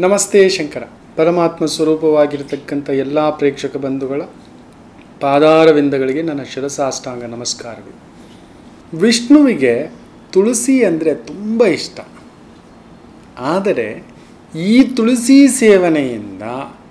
ನಮಸ್ತೆ ಶಂಕರ ಪರಮಾತ್ಮ ಸ್ವರೂಪವಾಗಿರತಕ್ಕಂಥ ಎಲ್ಲ ಪ್ರೇಕ್ಷಕ ಬಂಧುಗಳ ಪಾದಾರವಿಂದಗಳಿಗೆ ನನ್ನ ಶಿರಸಾಷ್ಟಾಂಗ ನಮಸ್ಕಾರಗಳು ವಿಷ್ಣುವಿಗೆ ತುಳಸಿ ಅಂದರೆ ತುಂಬ ಇಷ್ಟ ಆದರೆ ಈ ತುಳಸಿ ಸೇವನೆಯಿಂದ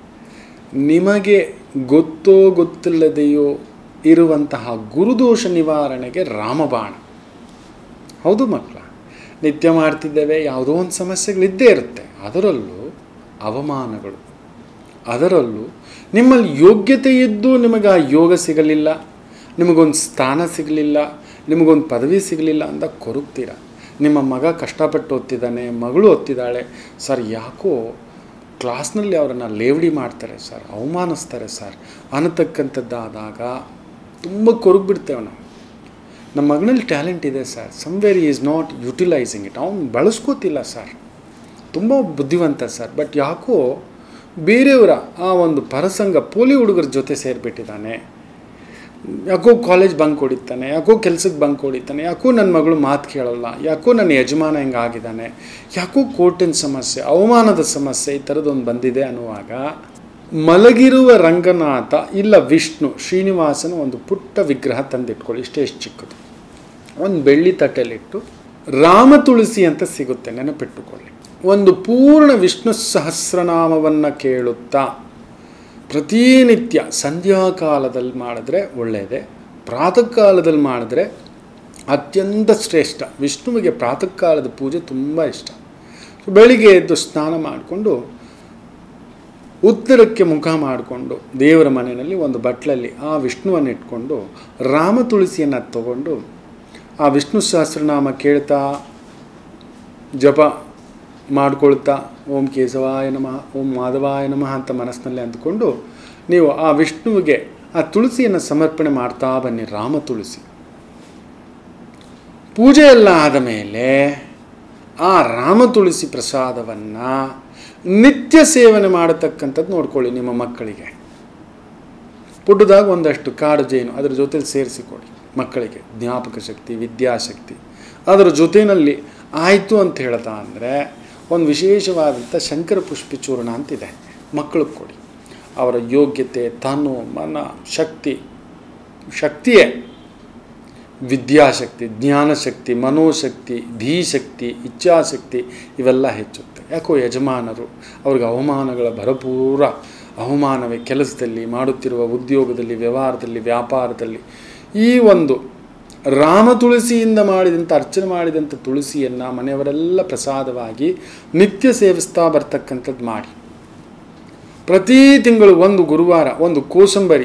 ನಿಮಗೆ ಗೊತ್ತೋ ಗೊತ್ತಿಲ್ಲದೆಯೋ ಇರುವಂತಹ ಗುರುದೋಷ ನಿವಾರಣೆಗೆ ರಾಮಬಾಣ ಹೌದು ಮಕ್ಕಳ ನಿತ್ಯ ಮಾಡ್ತಿದ್ದೇವೆ ಯಾವುದೋ ಒಂದು ಸಮಸ್ಯೆಗಳಿದ್ದೇ ಇರುತ್ತೆ ಅದರಲ್ಲೂ ಅವಮಾನಗಳು ಅದರಲ್ಲೂ ನಿಮ್ಮಲ್ಲಿ ಯೋಗ್ಯತೆ ಇದ್ದು ನಿಮಗೆ ಆ ಯೋಗ ಸಿಗಲಿಲ್ಲ ನಿಮಗೊಂದು ಸ್ಥಾನ ಸಿಗಲಿಲ್ಲ ನಿಮಗೊಂದು ಪದವಿ ಸಿಗಲಿಲ್ಲ ಅಂತ ಕೊರಗ್ತೀರ ನಿಮ್ಮ ಮಗ ಕಷ್ಟಪಟ್ಟು ಓದ್ತಿದ್ದಾನೆ ಮಗಳು ಓದ್ತಿದ್ದಾಳೆ ಸರ್ ಯಾಕೋ ಕ್ಲಾಸ್ನಲ್ಲಿ ಅವರನ್ನು ಲೇವಡಿ ಮಾಡ್ತಾರೆ ಸರ್ ಅವಮಾನಿಸ್ತಾರೆ ಸರ್ ಅನ್ನತಕ್ಕಂಥದ್ದಾದಾಗ ತುಂಬ ಕೊರಗ್ಬಿಡ್ತೇವೆ ನಾವು ನಮ್ಮ ಮಗನಲ್ಲಿ ಟ್ಯಾಲೆಂಟ್ ಇದೆ sir somewhere is not utilizing it ಅವ್ನು ಬಳಸ್ಕೋತಿಲ್ಲ ಸರ್ ತುಂಬ ಬುದ್ಧಿವಂತ ಸರ್ ಬಟ್ ಯಾಕೋ ಬೇರೆಯವರ ಆ ಒಂದು ಪರಸಂಗ ಪೋಲಿ ಹುಡುಗರ ಜೊತೆ ಸೇರಿಬಿಟ್ಟಿದ್ದಾನೆ ಯಾಕೋ ಕಾಲೇಜ್ ಬಂಕ್ ಹೊಡಿತಾನೆ ಯಾಕೋ ಕೆಲ್ಸಕ್ಕೆ ಬಂಕ್ ಹೊಡಿತಾನೆ ಯಾಕೋ ನನ್ನ ಮಗಳು ಮಾತು ಕೇಳಲ್ಲ ಯಾಕೋ ನನ್ನ ಯಜಮಾನ ಹಿಂಗೆ ಆಗಿದ್ದಾನೆ ಯಾಕೋ ಕೋರ್ಟಿನ ಸಮಸ್ಯೆ ಅವಮಾನದ ಸಮಸ್ಯೆ ಈ ಥರದೊಂದು ಬಂದಿದೆ ಅನ್ನುವಾಗ ಮಲಗಿರುವ ರಂಗನಾಥ ಇಲ್ಲ ವಿಷ್ಣು ಶ್ರೀನಿವಾಸನ ಒಂದು ಪುಟ್ಟ ವಿಗ್ರಹ ತಂದಿಟ್ಕೊಳ್ಳಿ ಇಷ್ಟೇ ಎಷ್ಟು ಚಿಕ್ಕದು ಒಂದು ಬೆಳ್ಳಿ ತಟ್ಟೆಲಿಟ್ಟು ರಾಮ ತುಳಸಿ ಅಂತ ಸಿಗುತ್ತೆ ನೆನಪಿಟ್ಟುಕೊಳ್ಳಿ ಒಂದು ಪೂರ್ಣ ವಿಷ್ಣು ಸಹಸ್ರನಾಮವನ್ನು ಕೇಳುತ್ತಾ ಪ್ರತಿನಿತ್ಯ ಸಂಧ್ಯಾಕಾಲದಲ್ಲಿ ಮಾಡಿದ್ರೆ ಒಳ್ಳೆಯದೇ ಪ್ರಾತಃ ಕಾಲದಲ್ಲಿ ಮಾಡಿದ್ರೆ ಅತ್ಯಂತ ಶ್ರೇಷ್ಠ ವಿಷ್ಣುವಿಗೆ ಪ್ರಾತಃ ಕಾಲದ ಪೂಜೆ ತುಂಬ ಇಷ್ಟ ಬೆಳಿಗ್ಗೆ ಎದ್ದು ಸ್ನಾನ ಮಾಡಿಕೊಂಡು ಉತ್ತರಕ್ಕೆ ಮುಖ ಮಾಡಿಕೊಂಡು ದೇವರ ಮನೆಯಲ್ಲಿ ಒಂದು ಬಟ್ಲಲ್ಲಿ ಆ ವಿಷ್ಣುವನ್ನು ಇಟ್ಕೊಂಡು ರಾಮ ತುಳಸಿಯನ್ನು ತಗೊಂಡು ಆ ವಿಷ್ಣು ಸಹಸ್ರನಾಮ ಕೇಳ್ತಾ ಜಪ ಮಾಡ್ಕೊಳ್ತಾ ಓಂ ಕೇಶವಾಯ ನಮಃ ಓಂ ಮಾಧವಾಯ ನಮಃ ಅಂತ ಮನಸ್ಸಿನಲ್ಲಿ ಅಂದ್ಕೊಂಡು ನೀವು ಆ ವಿಷ್ಣುವಿಗೆ ಆ ತುಳಸಿಯನ್ನು ಸಮರ್ಪಣೆ ಮಾಡ್ತಾ ಬನ್ನಿ ರಾಮ ತುಳಸಿ ಪೂಜೆ ಎಲ್ಲ ಆದ ಮೇಲೆ ಆ ರಾಮ ತುಳಸಿ ಪ್ರಸಾದವನ್ನು ನಿತ್ಯ ಸೇವನೆ ಮಾಡತಕ್ಕಂಥದ್ದು ನೋಡ್ಕೊಳ್ಳಿ ನಿಮ್ಮ ಮಕ್ಕಳಿಗೆ ಪುಟ್ಟದಾಗ ಒಂದಷ್ಟು ಕಾಡು ಜೇನು ಅದರ ಜೊತೆಲಿ ಸೇರಿಸಿಕೊಡಿ ಮಕ್ಕಳಿಗೆ ಜ್ಞಾಪಕ ಶಕ್ತಿ ವಿದ್ಯಾಶಕ್ತಿ ಅದರ ಜೊತೆಯಲ್ಲಿ ಆಯಿತು ಅಂತ ಹೇಳ್ತಾ ಅಂದರೆ ಒಂದು ವಿಶೇಷವಾದಂಥ ಶಂಕರ ಪುಷ್ಪಿ ಚೂರ್ಣ ಅಂತಿದೆ ಮಕ್ಕಳಿಗೆ ಕೊಡಿ ಅವರ ಯೋಗ್ಯತೆ ತನು ಮನ ಶಕ್ತಿ ಶಕ್ತಿಯೇ ವಿದ್ಯಾಶಕ್ತಿ ಜ್ಞಾನಶಕ್ತಿ ಮನೋಶಕ್ತಿ ಧೀಶಕ್ತಿ ಇಚ್ಛಾಶಕ್ತಿ ಇವೆಲ್ಲ ಹೆಚ್ಚುತ್ತೆ ಯಾಕೋ ಯಜಮಾನರು ಅವ್ರಿಗೆ ಅವಮಾನಗಳ ಭರಪೂರ ಅವಮಾನವೇ ಕೆಲಸದಲ್ಲಿ ಮಾಡುತ್ತಿರುವ ಉದ್ಯೋಗದಲ್ಲಿ ವ್ಯವಹಾರದಲ್ಲಿ ವ್ಯಾಪಾರದಲ್ಲಿ ಈ ಒಂದು ರಾಮ ತುಳಸಿಯಿಂದ ಮಾಡಿದಂಥ ಅರ್ಚನೆ ಮಾಡಿದಂಥ ತುಳಸಿಯನ್ನು ಮನೆಯವರೆಲ್ಲ ಪ್ರಸಾದವಾಗಿ ನಿತ್ಯ ಸೇವಿಸ್ತಾ ಬರ್ತಕ್ಕಂಥದ್ದು ಮಾಡಿ ಪ್ರತಿ ತಿಂಗಳು ಒಂದು ಗುರುವಾರ ಒಂದು ಕೋಸಂಬರಿ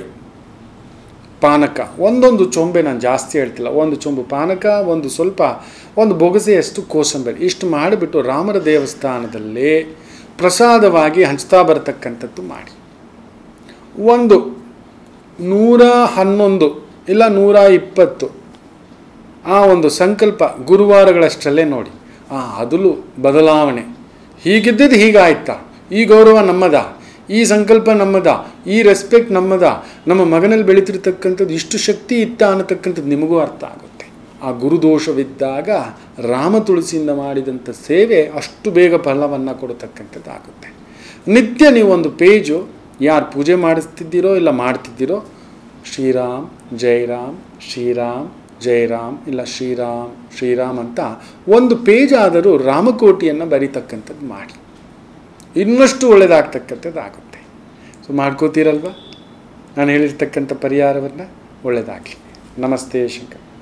ಪಾನಕ ಒಂದೊಂದು ಚೊಂಬೆ ನಾನು ಜಾಸ್ತಿ ಹೇಳ್ತಿಲ್ಲ ಒಂದು ಚೊಂಬು ಪಾನಕ ಒಂದು ಸ್ವಲ್ಪ ಒಂದು ಬೊಗಸೆಯಷ್ಟು ಕೋಸಂಬರಿ ಇಷ್ಟು ಮಾಡಿಬಿಟ್ಟು ರಾಮರ ದೇವಸ್ಥಾನದಲ್ಲಿ ಪ್ರಸಾದವಾಗಿ ಹಂಚ್ತಾ ಬರತಕ್ಕಂಥದ್ದು ಮಾಡಿ ಒಂದು ನೂರ ಹನ್ನೊಂದು ಇಲ್ಲ ನೂರ ಇಪ್ಪತ್ತು ಆ ಒಂದು ಸಂಕಲ್ಪ ಗುರುವಾರಗಳಷ್ಟರಲ್ಲೇ ನೋಡಿ ಆ ಅದಲು ಬದಲಾವಣೆ ಹೀಗಿದ್ದದ್ದು ಹೀಗಾಯ್ತಾ ಈ ಗೌರವ ನಮ್ಮದ ಈ ಸಂಕಲ್ಪ ನಮ್ಮದ ಈ ರೆಸ್ಪೆಕ್ಟ್ ನಮ್ಮದ ನಮ್ಮ ಮಗನಲ್ಲಿ ಬೆಳೀತಿರ್ತಕ್ಕಂಥದ್ದು ಇಷ್ಟು ಶಕ್ತಿ ಇತ್ತ ಅನ್ನತಕ್ಕಂಥದ್ದು ನಿಮಗೂ ಅರ್ಥ ಆಗುತ್ತೆ ಆ ಗುರುದೋಷವಿದ್ದಾಗ ರಾಮ ತುಳಸಿಯಿಂದ ಮಾಡಿದಂಥ ಸೇವೆ ಅಷ್ಟು ಬೇಗ ಫಲವನ್ನು ಕೊಡತಕ್ಕಂಥದ್ದು ಆಗುತ್ತೆ ನಿತ್ಯ ನೀವು ಒಂದು ಪೇಜು ಯಾರು ಪೂಜೆ ಮಾಡಿಸ್ತಿದ್ದೀರೋ ಇಲ್ಲ ಮಾಡ್ತಿದ್ದೀರೋ ಶ್ರೀರಾಮ್ ಜೈರಾಮ್ ಶ್ರೀರಾಮ್ ಜಯರಾಮ್ ಇಲ್ಲ ಶ್ರೀರಾಮ್ ಶ್ರೀರಾಮ್ ಅಂತ ಒಂದು ಪೇಜ್ ಆದರೂ ರಾಮಕೋಟಿಯನ್ನು ಬರೀತಕ್ಕಂಥದ್ದು ಮಾಡಿ ಇನ್ನಷ್ಟು ಒಳ್ಳೆಯದಾಗ್ತಕ್ಕಂಥದ್ದು ಆಗುತ್ತೆ ಸೊ ಮಾಡ್ಕೋತೀರಲ್ವ ನಾನು ಹೇಳಿರ್ತಕ್ಕಂಥ ಪರಿಹಾರವನ್ನು ಒಳ್ಳೆಯದಾಗಲಿ ನಮಸ್ತೆ ಶಂಕರ್